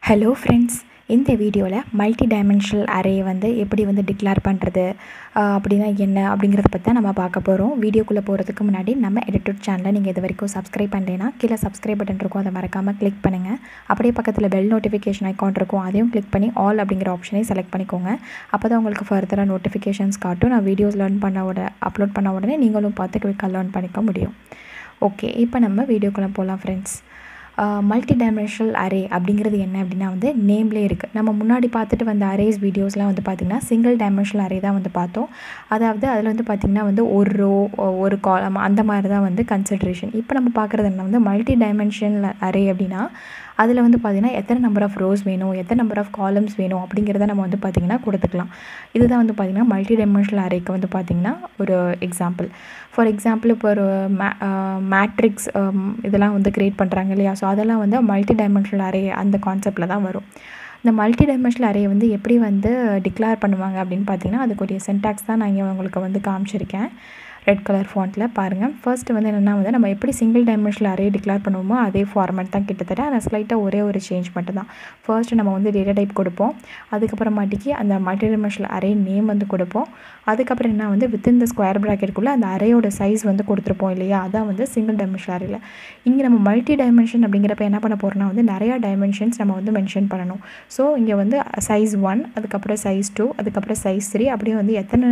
hello friends இந்த வீடியோவில் multi dimensional array வந்து எப்படி வந்து டிக்ளேர் பண்ணுறது அப்படின்னா என்ன அப்படிங்கிறத பற்றி தான் நம்ம பார்க்க போகிறோம் வீடியோக்குள்ளே போகிறதுக்கு முன்னாடி நம்ம எடிட்டட் சேனலை நீங்கள் இது வரைக்கும் சப்ஸ்கிரைப் பண்ணலைன்னா கீழே சப்ஸ்கிரைப் பட்டன் இருக்கும் அதை மறக்காமல் கிளிக் பண்ணுங்கள் அப்படியே பக்கத்தில் பெல் நோட்டிஃபிகேஷன் ஐக்கான் இருக்கும் அதையும் கிளிக் பண்ணி ஆல் அப்படிங்கிற ஆப்ஷனையும் செலக்ட் பண்ணிக்கோங்க அப்போ தான் உங்களுக்கு ஃபர்தராக நோட்டிஃபிகேஷன்ஸ் காட்டும் நான் வீடியோஸ் லேர்ன் பண்ண உடனே அப்லோட் பண்ண உடனே நீங்களும் பார்த்து குவிக்காக லேர்ன் பண்ணிக்க முடியும் ஓகே இப்போ நம்ம வீடியோக்குள்ளே போகலாம் ஃப்ரெண்ட்ஸ் மல்டி டைமென்ஷனல் அரே அப்படிங்கிறது என்ன அப்படின்னா வந்து நேம்லேயே இருக்குது நம்ம முன்னாடி பார்த்துட்டு வந்த அரேஸ் வீடியோஸ்லாம் வந்து பார்த்திங்கன்னா சிங்கிள் டைமென்ஷனல் அரே தான் வந்து பார்த்தோம் அதாவது அதில் வந்து பார்த்திங்கன்னா வந்து ஒரு ரோ ஒரு காலம் அந்த மாதிரி தான் வந்து கன்சிட்ரேஷன் இப்போ நம்ம பார்க்குறது என்ன வந்து மல்டி டைமென்ஷனல் அரே அப்படின்னா அதில் வந்து பார்த்திங்கன்னா எத்தனை நம்பர் ஆஃப் ரோஸ் வேணும் எத்தனை நம்பர் ஆஃப் காலம்ஸ் வேணும் அப்படிங்கிறத நம்ம வந்து பார்த்திங்கன்னா கொடுத்துக்கலாம் இதுதான் வந்து பார்த்திங்கன்னா மல்டி டைமென்ஷனல் அரேக்கு வந்து பார்த்திங்கன்னா ஒரு எக்ஸாம்பிள் ஃபார் எக்ஸாம்பிள் இப்போ ஒரு மே மேட்ரிக்ஸ் இதெல்லாம் வந்து க்ரியேட் பண்ணுறாங்க இல்லையா ஸோ அதெல்லாம் வந்து மல்டி டைமென்ஷனல் அரே அந்த கான்செப்டில் தான் வரும் இந்த மல்டி டைமென்ஷனல் அரே வந்து எப்படி வந்து டிக்ளேர் பண்ணுவாங்க அப்படின்னு பார்த்தீங்கன்னா அதுக்குரிய சென்டாக்ஸ் தான் நான் இங்கே உங்களுக்கு வந்து காமிச்சிருக்கேன் ரெட் கலர் ஃபாண்ட்டில் பாருங்கள் ஃபர்ஸ்ட் வந்து என்னென்னா வந்து நம்ம எப்படி சிங்கிள் டைமென்ஷனல் அரே டிக்ளேர் பண்ணுவோமோ அதே ஃபார்மேட் தான் கிட்டத்தட்ட ஆனால் ஸ்லைட்டாக ஒரே ஒரு சேஞ்ச் மட்டும் தான் ஃபர்ஸ்ட் நம்ம வந்து டேட்டா டைப் கொடுப்போம் அதுக்கப்புறமாட்டிக்கு அந்த மல்டி டைமென்ஷனல் அரே நேம் வந்து கொடுப்போம் அதுக்கப்புறம் என்ன வந்து வித்தின் த ஸ்கொயர் ப்ராக்கெட்டுக்குள்ளே அந்த அரேயோட சைஸ் வந்து கொடுத்துருப்போம் இல்லையா அதான் வந்து சிங்கிள் டைமென்ஷனல் அரேயில் இங்கே நம்ம மல்டி டைமென்ஷன் அப்படிங்கிறப்ப என்ன பண்ண போகிறோம்னா வந்து நிறையா டைமென்ஷன்ஸ் நம்ம வந்து மென்ஷன் பண்ணணும் ஸோ இங்கே வந்து சைஸ் ஒன் அதுக்கப்புறம் சைஸ் டூ அதுக்கப்புறம் சைஸ் த்ரீ அப்படியே வந்து எத்தனை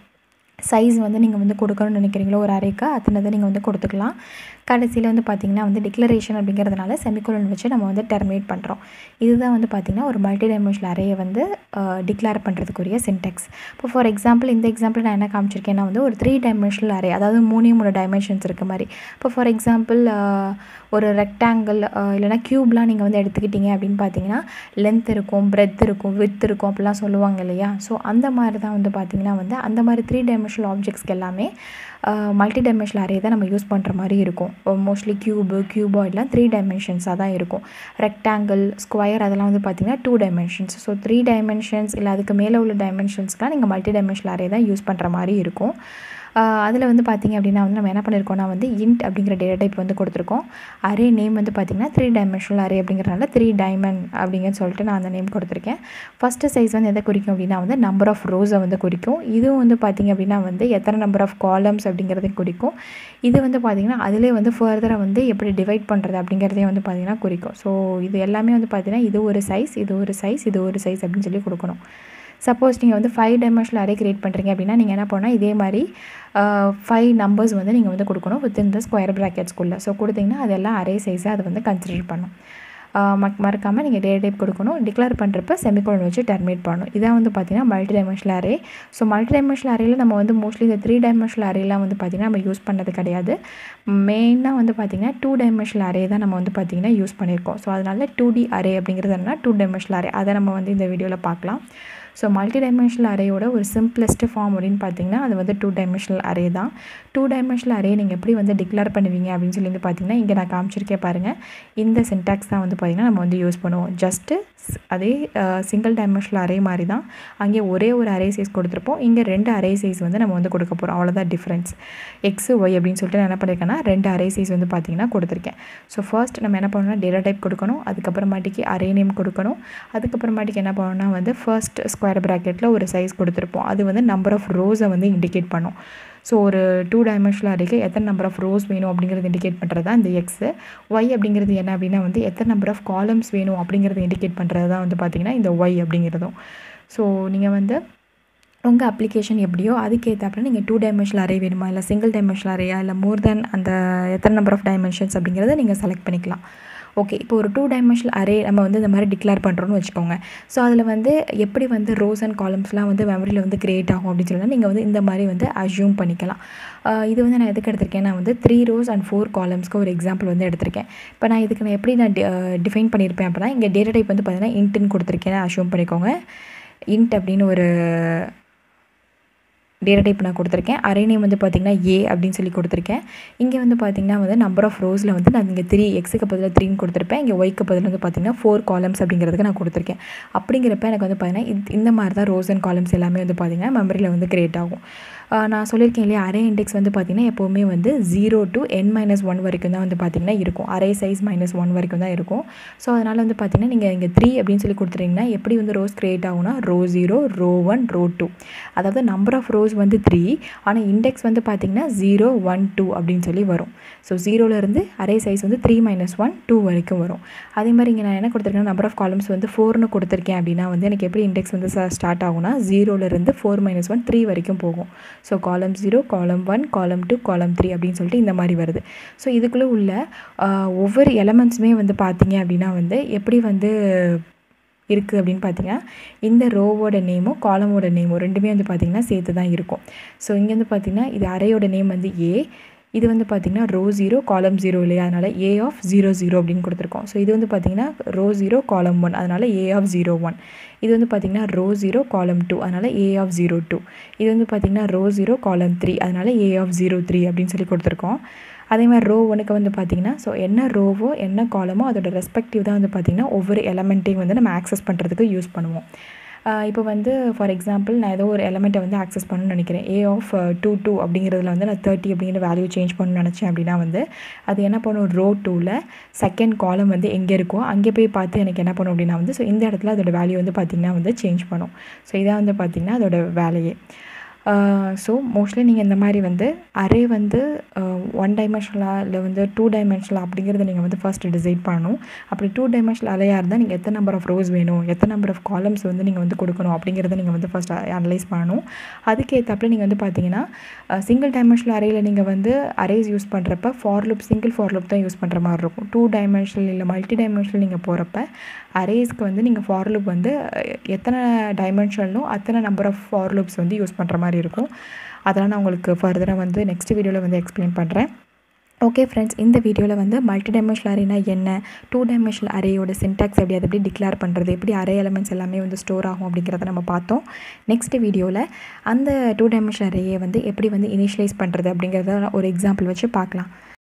சைஸ் வந்து நீங்கள் வந்து கொடுக்கணும்னு நினைக்கிறீங்களோ ஒரு அரைக்கா அத்தனை தான் நீங்கள் வந்து கொடுத்துக்கலாம் கடைசியில் வந்து பார்த்திங்கன்னா வந்து டிக்ளரேஷன் அப்படிங்கிறதுனால செமிகோலன் வச்சு நம்ம வந்து டெர்மினேட் பண்ணுறோம் இதுதான் வந்து பார்த்திங்கன்னா ஒரு மல்டி டைமென்ஷனல் அரையை வந்து டிக்ளேர் பண்ணுறதுக்குரிய சின்டெக்ஸ் இப்போ ஃபார் எக்ஸாம்பிள் இந்த எக்ஸாம்பிள் நான் என்ன காமிச்சிருக்கேன்னா வந்து ஒரு த்ரீ டைமென்ஷனல் அரே அதாவது மூணே மூணு டைமென்ஷன்ஸ் இருக்க மாதிரி இப்போ ஃபார் எக்ஸாம்பிள் ஒரு ரெக்டாங்கிள் இல்லைனா க்யூப்லாம் நீங்கள் வந்து எடுத்துக்கிட்டீங்க அப்படின்னு பார்த்தீங்கன்னா லென்த் இருக்கும் பிரெத் இருக்கும் வித் இருக்கும் அப்படிலாம் சொல்லுவாங்க இல்லையா ஸோ அந்த மாதிரி தான் வந்து பார்த்திங்கன்னா வந்து அந்த மாதிரி த்ரீ டைமென்ஷனல் ஆப்ஜெக்ட்ஸ்க்கு எல்லாமே மல்டி டைமென்ஷனல் அரே தான் நம்ம யூஸ் பண்ணுற மாதிரி இருக்கும் மோஸ்ட்லி க்யூபு க்யூபாய்டெலாம் த்ரீ டைமென்ஷன்ஸாக தான் இருக்கும் ரெக்டாங்கிள் ஸ்கொயர் அதெல்லாம் வந்து பார்த்திங்கன்னா two dimensions so three dimensions இல்லை அதுக்கு மேலே உள்ள டைமென்ஷன்ஸ்க்கெலாம் நீங்கள் மல்டி டைமென்ஷனல் அரே தான் யூஸ் பண்ணுற மாதிரி இருக்கும் அதில் வந்து பார்த்திங்க அப்படின்னா வந்து நம்ம என்ன பண்ணியிருக்கோம்னா வந்து இன்ட் அப்படிங்கிற டேட்டா டைப் வந்து கொடுத்துருக்கோம் அரே நேம் வந்து பார்த்திங்கன்னா த்ரீ டைமென்ஷனல் அரே அப்படிங்கிறனால த்ரீ டைமண்ட் அப்படிங்கன்னு சொல்லிட்டு நான் அந்த நேம் கொடுத்துருக்கேன் ஃபஸ்ட்டு சைஸ் வந்து எதை குறிக்கும் அப்படின்னா வந்து நம்பர் ஆஃப் ரோஸை வந்து குறிக்கும் இதுவும் வந்து பார்த்திங்க அப்படின்னா வந்து எத்தனை நம்பர் ஆஃப் காலம்ஸ் அப்படிங்கிறத குறிக்கும் இது வந்து பார்த்திங்கன்னா அதிலே வந்து ஃபர்தராக வந்து எப்படி டிவைட் பண்ணுறது அப்படிங்கிறதையும் வந்து பார்த்திங்கன்னா குறிக்கும் ஸோ இது எல்லாமே வந்து பார்த்திங்கன்னா இது ஒரு சைஸ் இது ஒரு சைஸ் இது ஒரு சைஸ் அப்படின்னு சொல்லி கொடுக்கணும் சப்போஸ் நீங்கள் வந்து ஃபைவ் டைமென்ஷனல் அரே க்ரியேட் பண்ணுறீங்க அப்படின்னா நீங்கள் என்ன பண்ணால் இதே மாதிரி ஃபைவ் நம்பர்ஸ் வந்து நீங்கள் வந்து கொடுக்கணும் வித்தின் த ஸ்கொயர் ப்ராக்கெட்ஸ்குள்ளே ஸோ கொடுத்தீங்கன்னா அதெல்லாம் அரே சைஸை அதை வந்து கன்சிடர் பண்ணும் மக் மறக்காமல் நீங்கள் டேட் டைப் கொடுக்கணும் டிக்ளேர் பண்ணுறப்ப செமிகோலன் வச்சு டெர்மினேட் பண்ணணும் இதான் வந்து பார்த்திங்கன்னா multi dimensional array so multi dimensional அரேயில் நம்ம வந்து மோஸ்ட்லி இந்த த்ரீ டைமென்ஷனல் அரேலாம் வந்து பார்த்திங்கன்னா நம்ம யூஸ் பண்ணது கிடையாது மெயினாக வந்து பார்த்திங்கன்னா டூ டைமென்ஷனல் அரே தான் நம்ம வந்து பார்த்திங்கன்னா யூஸ் பண்ணியிருக்கோம் ஸோ அதனால டூ டி அரே அப்படிங்கிறது என்னன்னா டூ டைமென்ஷனல் அரே அதை நம்ம வந்து இந்த வீடியோவில் பார்க்கலாம் ஸோ மல்டி டைமென்ஷனல் அரேயோட ஒரு சிம்பிளஸ்ட் ஃபார்ம் அப்படின்னு பார்த்தீங்கன்னா அது வந்து டூ டைமென்ஷனல் அரே தான் டூ டைமென்ஷனல் அரே நீங்கள் எப்படி வந்து டிக்ளேர் பண்ணுவீங்க அப்படின்னு சொல்லி வந்து பார்த்தீங்கன்னா இங்கே நான் காமிச்சிருக்கேன் பாருங்கள் இந்த சின்டாக்ஸ் தான் வந்து பார்த்திங்கன்னா நம்ம வந்து யூஸ் பண்ணுவோம் ஜஸ்ட்டு அதே சிங்கிள் டைமென்ஷனல் அரே மாதிரி தான் அங்கே ஒரே ஒரு அரே சைஸ் கொடுத்துருப்போம் இங்கே ரெண்டு அரே சைஸ் வந்து நம்ம வந்து கொடுக்க போகிறோம் அவ்வளோதான் டிஃப்ரென்ஸ் எக்ஸ் ஒய் அப்படின்னு சொல்லிட்டு நான் என்ன பண்ணியிருக்கேன்னா ரெண்டு அரே சைஸ் வந்து பார்த்திங்கன்னா கொடுத்துருக்கேன் ஸோ ஃபர்ஸ்ட் நம்ம என்ன பண்ணணும்னா டேட்டா டைப் கொடுக்கணும் அதுக்கப்புறமாட்டிக்கு அரே நேம் கொடுக்கணும் அதுக்கப்புறமாட்டிக்கு என்ன பண்ணணும்னா வந்து ஃபர்ஸ்ட் ஸ்கொயர் ப்ராக்கெட்டில் ஒரு சைஸ் கொடுத்துருப்போம் அது வந்து நம்பர் ஆஃப் ரோஸை வந்து இண்டிகேட் பண்ணும் ஸோ ஒரு டூ டைமென்ஷனல் அரேக்கு எத்தனை நம்பர் ஆஃப் ரோஸ் வேணும் அப்படிங்கிறது இண்டிகேட் பண்ணுறது தான் இந்த எக்ஸு ஒய் அப்படிங்கிறது என்ன அப்படின்னா வந்து எத்தனை நம்பர் ஆஃப் காலம்ஸ் வேணும் அப்படிங்கிறத இண்டிகேட் பண்ணுறது தான் வந்து பார்த்திங்கன்னா இந்த ஒய் அப்படிங்கிறதும் ஸோ நீங்கள் வந்து உங்கள் அப்ளிகேஷன் எப்படியோ அதுக்கேற்றாப்புல நீங்கள் டூ டைமென்ஷனல் அரே வேணுமா இல்லை சிங்கிள் டைமென்ஷனல் அரேயா இல்லை மோர் தென் அந்த எத்தனை நம்பர் ஆஃப் டைமென்ஷன்ஸ் அப்படிங்கிறத நீங்கள் செலக்ட் பண்ணிக்கலாம் ஓகே இப்போ ஒரு டூ டைமென்ஷனல் அரே நம்ம வந்து இந்த மாதிரி டிக்ளேர் பண்ணுறோன்னு வச்சுக்கோங்க ஸோ அதில் வந்து எப்படி வந்து ரோஸ் அண்ட் காலம்ஸ்லாம் வந்து மெமரியில் வந்து க்ரியேட் ஆகும் அப்படின்னு சொல்லி நீங்கள் வந்து இந்த மாதிரி வந்து அஷ்யூம் பண்ணிக்கலாம் இது வந்து நான் எதுக்கு எடுத்திருக்கேன் நான் வந்து த்ரீ ரோஸ் அண்ட் ஃபோர் காலம்ஸ்க்கு ஒரு எக்ஸாம்பிள் வந்து எடுத்திருக்கேன் இப்போ நான் இதுக்கு நான் எப்படி நான் டிஃபைன் பண்ணியிருப்பேன் அப்படின்னா இங்கே டேட்டா டைப் வந்து பார்த்தீங்கன்னா இன்ட்டுன்னு கொடுத்துருக்கேன் அஷ்யூம் பண்ணிக்கோங்க இன்ட் அப்படின்னு ஒரு டேட்டா டைப் நான் கொடுத்துருக்கேன் அரே நேம் வந்து பார்த்திங்கன்னா ஏ அப்படின்னு சொல்லி கொடுத்துருக்கேன் இங்கே வந்து பார்த்திங்கன்னா வந்து நம்பர் ஆஃப் ரோஸில் வந்து நான் இங்கே த்ரீ எக்ஸுக்கு பதிலாக த்ரீன்னு கொடுத்துருப்பேன் இங்கே ஒய்க்கு பதில் வந்து பார்த்திங்கன்னா ஃபோர் காலம்ஸ் அப்படிங்கிறதுக்கு நான் கொடுத்துருக்கேன் அப்படிங்கிறப்ப எனக்கு வந்து பார்த்திங்கன்னா இந்த மாதிரி தான் ரோஸ் அண்ட் காலம்ஸ் எல்லாமே வந்து பார்த்திங்கன்னா மெமரியில் வந்து க்ரியேட் ஆகும் ஆஹ் நான் சொல்லியிருக்கேன் இல்லையா அரே இண்டெக்ஸ் வந்து பார்த்திங்கன்னா எப்போவுமே வந்து zero to N minus one வரைக்கும் தான் வந்து பார்த்திங்கன்னா இருக்கும் அரே சைஸ் மைனஸ் ஒன் வரைக்கும் தான் இருக்கும் ஸோ அதனால் வந்து பார்த்திங்கன்னா நீங்கள் இங்கே த்ரீ அப்படின்னு சொல்லி கொடுத்துட்டீங்கன்னா எப்படி வந்து ரோஸ் க்ரியேட் ஆகும்னா row zero row one row two அதாவது நம்பர் ஆஃப் ரோஸ் வந்து த்ரீ ஆனால் இண்டெக்ஸ் வந்து பார்த்திங்கன்னா ஜீரோ ஒன் டூ அப்படின்னு சொல்லி வரும் ஸோ ஜீரோலேருந்து அரே சைஸ் வந்து த்ரீ மைனஸ் ஒன் டூ வரைக்கும் வரும் அதே மாதிரி இங்கே நான் என்ன கொடுத்துருக்கேன் நம்பர் ஆஃப் காலம்ஸ் வந்து ஃபோர்னு கொடுத்துருக்கேன் அப்படின்னா வந்து எனக்கு எப்படி இண்டெக்ஸ் வந்து ஸ்டார்ட் ஆகும்னா ஜீரோலேருந்து ஃபோர் மைனஸ் ஒன் த்ரீ வரைக்கும் போகும் ஸோ காலம் ஜீரோ காலம் ஒன் காலம் டூ காலம் த்ரீ அப்படின்னு சொல்லிட்டு இந்த மாதிரி வருது ஸோ இதுக்குள்ளே உள்ள ஆஹ், ஒவ்வொரு எலமெண்ட்ஸுமே வந்து பார்த்தீங்க அப்படின்னா வந்து எப்படி வந்து இருக்குது அப்படின்னு பார்த்தீங்கன்னா இந்த ரோவோட நேமும் காலமோட நேமும் ரெண்டுமே வந்து பார்த்திங்கன்னா சேர்த்து தான் இருக்கும் ஸோ இங்கே வந்து பார்த்திங்கன்னா இது அரையோட நேம் வந்து ஏ இது வந்து பார்த்திங்கன்னா ரோ ஜீரோ காலம் ஜீரோ இல்லையா அதனால் ஏ ஆஃப் ஜீரோ ஜீரோ அப்படின்னு கொடுத்துருக்கோம் ஸோ இது வந்து பார்த்திங்கன்னா ரோ ஜீரோ காலம் ஒன் அதனால் ஏ ஆஃப் ஜீரோ ஒன் இது வந்து பார்த்திங்கன்னா ரோ ஜீரோ காலம் டூ அதனால் ஏ ஆஃப் ஜீரோ டூ இது வந்து பார்த்திங்கன்னா ரோ ஜீரோ காலம் த்ரீ அதனால் ஏ ஆஃப் ஜீரோ த்ரீ அப்படின்னு சொல்லி கொடுத்துருக்கோம் அதே மாதிரி ரோ ஒனுக்கு வந்து பார்த்திங்கன்னா ஸோ என்ன ரோவோ என்ன காலமோ அதோட ரெஸ்பெக்டிவ் தான் வந்து பார்த்திங்கன்னா ஒவ்வொரு எலமெண்ட்டையும் வந்து நம்ம ஆக்சஸ் பண்ணுறதுக்கு யூஸ் பண்ணுவோம் ஆஹ் இப்போ வந்து ஃபார் எக்ஸாம்பிள் நான் ஏதோ ஒரு எலமெண்ட்டை வந்து ஆக்சஸ் பண்ணணும்னு நினைக்கிறேன் ஏ ஆஃப் டூ டூ அப்படிங்கிறதுல வந்து நான் தேர்ட்டி அப்படிங்கிற வேல்யூ சேஞ்ச் பண்ணணும்னு நினச்சேன் அப்படின்னா வந்து அது என்ன பண்ணும் ரோ டூவில் செகண்ட் காலம் வந்து எங்கே இருக்கோ அங்கே போய் பார்த்து எனக்கு என்ன பண்ணும் அப்படின்னா வந்து ஸோ இந்த இடத்துல அதோட வேல்யூ வந்து பார்த்திங்கன்னா வந்து சேஞ்ச் பண்ணும் ஸோ இதான் வந்து பார்த்திங்கன்னா அதோட வேலையே ஸோ மோஸ்ட்லி நீங்கள் இந்த மாதிரி வந்து அரே வந்து ஒன் டைமென்ஷனலாக இல்லை வந்து டூ டைமென்ஷனலாக அப்படிங்கிறத நீங்கள் வந்து ஃபர்ஸ்ட் டிசைட் பண்ணணும் அப்படி டூ டைமென்ஷனல் அலையாக இருந்தால் நீங்கள் எத்தனை நம்பர் ஆஃப் ரோஸ் வேணும் எத்தனை நம்பர் ஆஃப் காலம்ஸ் வந்து நீங்கள் வந்து கொடுக்கணும் அப்படிங்கிறத நீங்கள் வந்து ஃபர்ஸ்ட் அனலைஸ் பண்ணணும் அதுக்கேற்றப்பல நீங்கள் வந்து பார்த்தீங்கன்னா சிங்கிள் டைமென்ஷனல் அரேயில் நீங்கள் வந்து அரேஸ் யூஸ் பண்ணுறப்ப for loop single for loop தான் யூஸ் பண்ணுற மாதிரி இருக்கும் டூ டைமென்ஷனல் இல்லை மல்டி டைமென்ஷனல் நீங்கள் போகிறப்ப அரேஸ்க்கு வந்து நீங்கள் ஃபார் லுப் வந்து அஹ், எத்தனை டைமென்ஷனலும் அத்தனை நம்பர் ஆஃப் ஃபார் லுப்ஸ் வந்து யூஸ் பண்ணுற மாதிரி இருக்கும் அதெல்லாம் நான் உங்களுக்கு ஃபர்தராக வந்து நெக்ஸ்ட் வீடியோவில் வந்து எக்ஸ்பிளைன் பண்ணுறேன் ஓகே ஃப்ரெண்ட்ஸ் இந்த வீடியோவில் வந்து மல்டி டைமென்ஷனல் அரேனா என்ன டூ டைமென்ஷனல் அரேயோட சின்டாக்ஸ் எப்படி அதை எப்படி டிக்ளேர் பண்ணுறது எப்படி அரே எலமெண்ட்ஸ் எல்லாமே வந்து ஸ்டோர் ஆகும் அப்படிங்கிறத நம்ம பார்த்தோம் நெக்ஸ்ட் வீடியோவில் அந்த டூ டைமென்ஷனல் அரேயை வந்து எப்படி வந்து இனிஷியலைஸ் பண்ணுறது அப்படிங்கிறத ஒரு எக்ஸாம்பிள் வச்சு பார்க்கலாம்